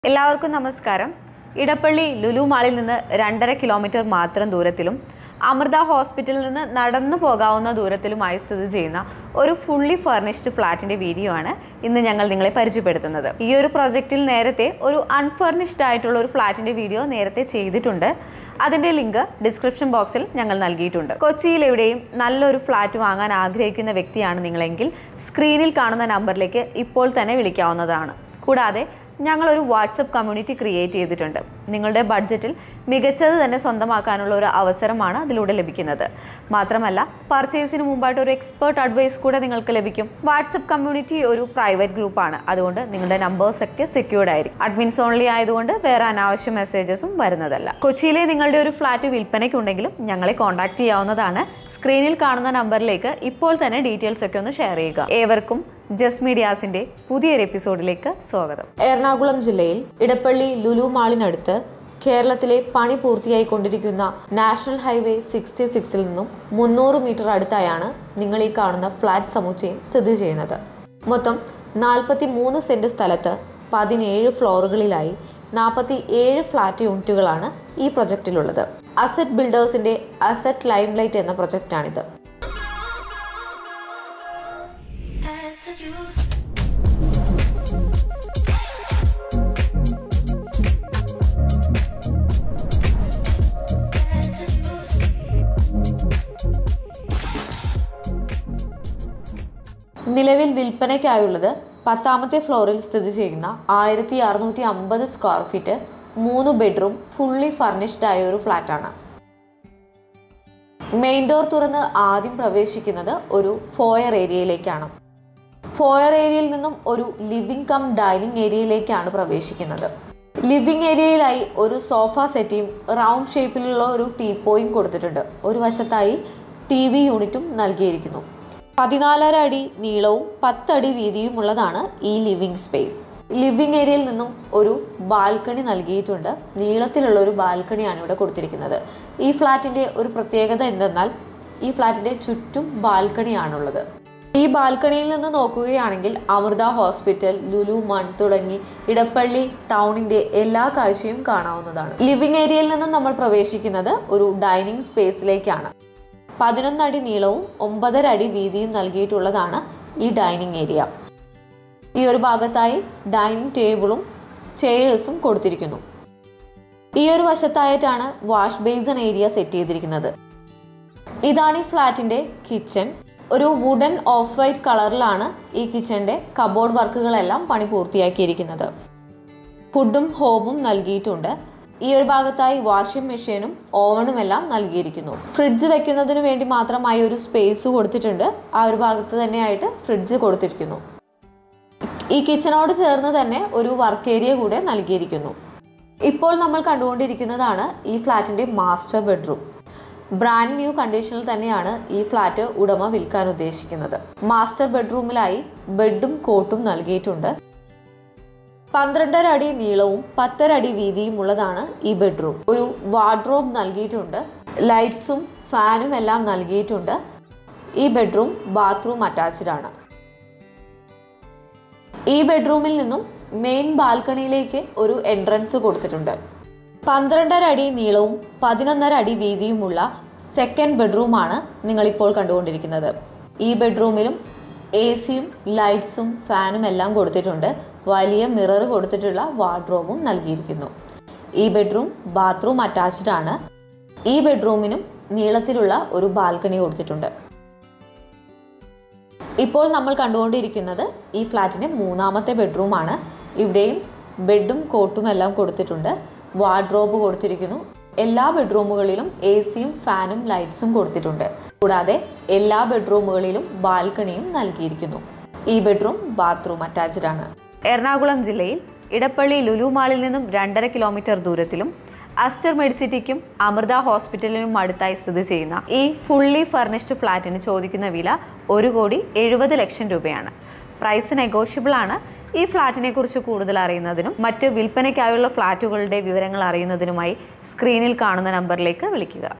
എല്ലാവർക്കും നമസ്കാരം ഇടപ്പള്ളി ലുലു മാളിൽ നിന്ന് രണ്ടര കിലോമീറ്റർ മാത്രം ദൂരത്തിലും അമൃത ഹോസ്പിറ്റലിൽ നിന്ന് നടന്നു പോകാവുന്ന ദൂരത്തിലുമായി സ്ഥിതി ചെയ്യുന്ന ഒരു ഫുള്ളി ഫർണിഷ്ഡ് ഫ്ലാറ്റിന്റെ വീഡിയോ ആണ് ഇന്ന് ഞങ്ങൾ നിങ്ങളെ പരിചയപ്പെടുത്തുന്നത് ഈ ഒരു പ്രൊജക്റ്റിൽ നേരത്തെ ഒരു അൺഫർണിഷ്ഡ് ആയിട്ടുള്ള ഒരു ഫ്ലാറ്റിന്റെ വീഡിയോ നേരത്തെ ചെയ്തിട്ടുണ്ട് അതിന്റെ ലിങ്ക് ഡിസ്ക്രിപ്ഷൻ ബോക്സിൽ ഞങ്ങൾ നൽകിയിട്ടുണ്ട് കൊച്ചിയിൽ എവിടെയും നല്ലൊരു ഫ്ലാറ്റ് വാങ്ങാൻ ആഗ്രഹിക്കുന്ന വ്യക്തിയാണ് നിങ്ങളെങ്കിൽ സ്ക്രീനിൽ കാണുന്ന നമ്പറിലേക്ക് ഇപ്പോൾ തന്നെ വിളിക്കാവുന്നതാണ് കൂടാതെ ഞങ്ങളൊരു വാട്സപ്പ് കമ്മ്യൂണിറ്റി ക്രിയേറ്റ് ചെയ്തിട്ടുണ്ട് നിങ്ങളുടെ ബഡ്ജറ്റിൽ മികച്ചത് തന്നെ സ്വന്തമാക്കാനുള്ള ഒരു അവസരമാണ് അതിലൂടെ ലഭിക്കുന്നത് മാത്രമല്ല പർച്ചേസിന് മുമ്പായിട്ട് ഒരു എക്സ്പേർട്ട് അഡ്വൈസ് കൂടെ നിങ്ങൾക്ക് ലഭിക്കും വാട്സപ്പ് കമ്മ്യൂണിറ്റി ഒരു പ്രൈവറ്റ് ഗ്രൂപ്പാണ് അതുകൊണ്ട് നിങ്ങളുടെ നമ്പേഴ്സ് ഒക്കെ സെക്യൂർഡ് ആയിരിക്കും അഡ്മിൻസ് ഓൺലി ആയതുകൊണ്ട് വേറെ അനാവശ്യ മെസ്സേജസും വരുന്നതല്ല കൊച്ചിയിലെ നിങ്ങളുടെ ഒരു ഫ്ലാറ്റ് വിൽപ്പനയ്ക്കുണ്ടെങ്കിലും ഞങ്ങളെ കോൺടാക്ട് ചെയ്യാവുന്നതാണ് സ്ക്രീനിൽ കാണുന്ന നമ്പറിലേക്ക് ഇപ്പോൾ തന്നെ ഡീറ്റെയിൽസ് ഒക്കെ ഒന്ന് ഷെയർ ചെയ്യുക ഏവർക്കും ജസ് മീഡിയാസിന്റെ പുതിയൊരു എപ്പിസോഡിലേക്ക് സ്വാഗതം എറണാകുളം ജില്ലയിൽ ഇടപ്പള്ളി ലുലു മാളിനടുത്ത് കേരളത്തിലെ പണി പൂർത്തിയായിക്കൊണ്ടിരിക്കുന്ന നാഷണൽ ഹൈവേ സിക്സ്റ്റി സിക്സിൽ നിന്നും മുന്നൂറ് മീറ്റർ അടുത്തായാണ് നിങ്ങൾ ഈ കാണുന്ന ഫ്ലാറ്റ് സമുച്ചയം സ്ഥിതി ചെയ്യുന്നത് മൊത്തം നാൽപ്പത്തി മൂന്ന് സെന്റ് സ്ഥലത്ത് പതിനേഴ് ഫ്ലോറുകളിലായി നാൽപ്പത്തി ഏഴ് ഫ്ലാറ്റ് യൂണിറ്റുകളാണ് ഈ പ്രൊജക്റ്റിലുള്ളത് അസറ്റ് ബിൽഡേഴ്സിന്റെ അസറ്റ് ലൈംലൈറ്റ് എന്ന പ്രൊജക്റ്റാണിത് Back to you. Back to you. നിലവിൽ വിൽപ്പനയ്ക്കായുള്ളത് പത്താമത്തെ ഫ്ലോറിൽ സ്ഥിതി ചെയ്യുന്ന ആയിരത്തി അറുന്നൂറ്റി അമ്പത് സ്ക്വയർ ഫീറ്റ് മൂന്ന് ബെഡ്റൂം ഫുള്ളി ഫർണിഷ്ഡ് ആയ ഒരു ഫ്ലാറ്റാണ് മെയിൻ ഡോർ തുറന്ന് ആദ്യം പ്രവേശിക്കുന്നത് ഒരു ഫോയർ ഏരിയയിലേക്കാണ് ഫോയർ ഏരിയയിൽ നിന്നും ഒരു ലിവിംഗ് കം ഡൈനിങ് ഏരിയയിലേക്കാണ് പ്രവേശിക്കുന്നത് ലിവിംഗ് ഏരിയയിലായി ഒരു സോഫ സെറ്റിയും റൗണ്ട് ഷേപ്പിലുള്ള ഒരു ടീപ്പോയും കൊടുത്തിട്ടുണ്ട് ഒരു വശത്തായി ടി വി യൂണിറ്റും നൽകിയിരിക്കുന്നു പതിനാലര അടി നീളവും പത്തടി വീതിയും ഉള്ളതാണ് ഈ ലിവിംഗ് സ്പേസ് ലിവിംഗ് ഏരിയയിൽ നിന്നും ഒരു ബാൽക്കണി നൽകിയിട്ടുണ്ട് നീളത്തിലുള്ള ഒരു ബാൽക്കണിയാണ് ഇവിടെ കൊടുത്തിരിക്കുന്നത് ഈ ഫ്ലാറ്റിന്റെ ഒരു പ്രത്യേകത എന്തെന്നാൽ ഈ ഫ്ലാറ്റിന്റെ ചുറ്റും ബാൽക്കണിയാണുള്ളത് ഈ ബാൽക്കണിയിൽ നിന്ന് നോക്കുകയാണെങ്കിൽ അമൃത ഹോസ്പിറ്റൽ ലുലു മൺ തുടങ്ങി ഇടപ്പള്ളി ടൗണിന്റെ എല്ലാ കാഴ്ചയും കാണാവുന്നതാണ് ലിവിംഗ് ഏരിയയിൽ നിന്നും നമ്മൾ പ്രവേശിക്കുന്നത് ഒരു ഡൈനിങ് സ്പേസിലേക്കാണ് പതിനൊന്നടി നീളവും ഒമ്പതര അടി വീതിയും നൽകിയിട്ടുള്ളതാണ് ഈ ഡൈനിങ് ഏരിയ ഈ ഒരു ഭാഗത്തായി ഡൈനിങ് ടേബിളും ചെയേഴ്സും കൊടുത്തിരിക്കുന്നു ഈ ഒരു വശത്തായിട്ടാണ് വാഷ് ബേസൺ ഏരിയ സെറ്റ് ചെയ്തിരിക്കുന്നത് ഇതാണ് ഈ ഫ്ലാറ്റിന്റെ കിച്ചൺ ഒരു വുഡൻ ഓഫ് വൈറ്റ് കളറിലാണ് ഈ കിച്ചന്റെ കബോർഡ് വർക്കുകളെല്ലാം പണി പൂർത്തിയാക്കിയിരിക്കുന്നത് ഫുഡും ഹോമും നൽകിയിട്ടുണ്ട് ഈ ഒരു ഭാഗത്തായി വാഷിംഗ് മെഷീനും ഓവണും എല്ലാം നൽകിയിരിക്കുന്നു ഫ്രിഡ്ജ് വെക്കുന്നതിന് വേണ്ടി മാത്രമായി ഒരു സ്പേസ് കൊടുത്തിട്ടുണ്ട് ആ ഒരു ഭാഗത്ത് തന്നെയായിട്ട് ഫ്രിഡ്ജ് കൊടുത്തിരിക്കുന്നു ഈ കിച്ചണോട് ചേർന്ന് തന്നെ ഒരു വർക്ക് ഏരിയ കൂടെ നൽകിയിരിക്കുന്നു ഇപ്പോൾ നമ്മൾ കണ്ടുകൊണ്ടിരിക്കുന്നതാണ് ഈ ഫ്ലാറ്റിന്റെ മാസ്റ്റർ ബെഡ്റൂം ബ്രാൻഡ് ന്യൂ കണ്ടീഷനിൽ തന്നെയാണ് ഈ ഫ്ലാറ്റ് ഉടമ വിൽക്കാൻ ഉദ്ദേശിക്കുന്നത് മാസ്റ്റർ ബെഡ്റൂമിലായി ബെഡും കോട്ടും നൽകിയിട്ടുണ്ട് പന്ത്രണ്ടര അടി നീളവും പത്തര അടി വീതിയും ഉള്ളതാണ് ഈ ബെഡ്റൂം ഒരു വാർഡ്രോബ് നൽകിയിട്ടുണ്ട് ലൈറ്റ്സും ഫാനും എല്ലാം നൽകിയിട്ടുണ്ട് ഈ ബെഡ്റൂം ബാത്റൂം അറ്റാച്ച്ഡ് ആണ് ഈ ബെഡ്റൂമിൽ നിന്നും മെയിൻ ബാൽക്കണിയിലേക്ക് ഒരു എൻട്രൻസ് കൊടുത്തിട്ടുണ്ട് പന്ത്രണ്ടര അടി നീളവും പതിനൊന്നര അടി വീതിയുമുള്ള സെക്കൻഡ് ബെഡ്റൂമാണ് നിങ്ങളിപ്പോൾ കണ്ടുകൊണ്ടിരിക്കുന്നത് ഈ ബെഡ്റൂമിലും എ സിയും ലൈറ്റ്സും ഫാനും എല്ലാം കൊടുത്തിട്ടുണ്ട് വലിയ മിറർ കൊടുത്തിട്ടുള്ള വാർഡ്രോബും നൽകിയിരിക്കുന്നു ഈ ബെഡ്റൂം ബാത്റൂം അറ്റാച്ച്ഡ് ആണ് ഈ ബെഡ്റൂമിനും നീളത്തിലുള്ള ഒരു ബാൽക്കണി കൊടുത്തിട്ടുണ്ട് ഇപ്പോൾ നമ്മൾ കണ്ടുകൊണ്ടിരിക്കുന്നത് ഈ ഫ്ലാറ്റിന്റെ മൂന്നാമത്തെ ബെഡ്റൂമാണ് ഇവിടെയും ബെഡും കോട്ടും എല്ലാം കൊടുത്തിട്ടുണ്ട് വാർഡ്രോബ് കൊടുത്തിരിക്കുന്നു എല്ലാ ബെഡ്റൂമുകളിലും എ സിയും ഫാനും ലൈറ്റ്സും കൊടുത്തിട്ടുണ്ട് കൂടാതെ എല്ലാ ബെഡ്റൂമുകളിലും ബാൽക്കണിയും നൽകിയിരിക്കുന്നു ഈ ബെഡ്റൂം ബാത്റൂം അറ്റാച്ച്ഡ് ആണ് എറണാകുളം ജില്ലയിൽ ഇടപ്പള്ളി ലുലു മാളിൽ നിന്നും രണ്ടര കിലോമീറ്റർ ദൂരത്തിലും അസ്റ്റർ മെഡിസിറ്റിക്കും അമൃത ഹോസ്പിറ്റലിനും അടുത്തായി സ്ഥിതി ചെയ്യുന്ന ഈ ഫുള്ളി ഫർണിഷ്ഡ് ഫ്ലാറ്റിന് ചോദിക്കുന്ന വില ഒരു കോടി എഴുപത് ലക്ഷം രൂപയാണ് പ്രൈസ് നെഗോഷ്യബിൾ ആണ് ഈ ഫ്ലാറ്റിനെ കുറിച്ച് കൂടുതൽ അറിയുന്നതിനും മറ്റ് വിൽപ്പനയ്ക്കായുള്ള ഫ്ലാറ്റുകളുടെ വിവരങ്ങൾ അറിയുന്നതിനുമായി സ്ക്രീനിൽ കാണുന്ന നമ്പറിലേക്ക് വിളിക്കുക